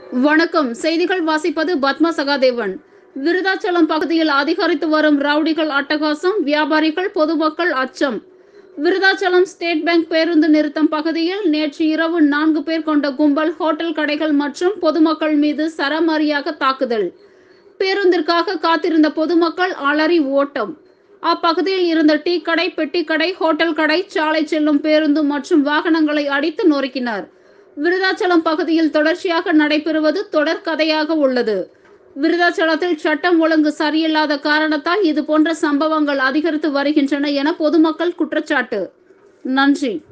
வணக்கம் செய்திகள் வாசிப்பது பத்மா சகாதேவன் விருதாச்சலம் பகுதியில் அதிகரித்து வரும் ரவுடிகள் அட்டகாசம் வியாபாரிகள் பொதுமக்கள் அச்சம் விருதாச்சலம் ஸ்டேட் பேங்க் பேருந்து நிறுத்தம் பகுதியில் நேற்று இரவு நான்கு பேர் கொண்ட கும்பல் ஹோட்டல் கடைகள் மற்றும் பொதுமக்கள் மீது சரமாரியாக தாக்குதல் பேருந்திற்காக காத்திருந்த பொதுமக்கள் அலறி ஓட்டம் அப்பகுதியில் இருந்த டீ கடை பெட்டி கடை ஹோட்டல் கடை சாலை செல்லும் பேருந்து மற்றும் வாகனங்களை அடித்து நொறுக்கினர் விருதாச்சலம் பகுதியில் தொடர்ச்சியாக நடைபெறுவது தொடர் கதையாக உள்ளது விருதாச்சலத்தில் சட்டம் ஒழுங்கு சரியில்லாத காரணத்தால் இது போன்ற சம்பவங்கள் அதிகரித்து வருகின்றன என பொதுமக்கள் குற்றச்சாட்டு நன்றி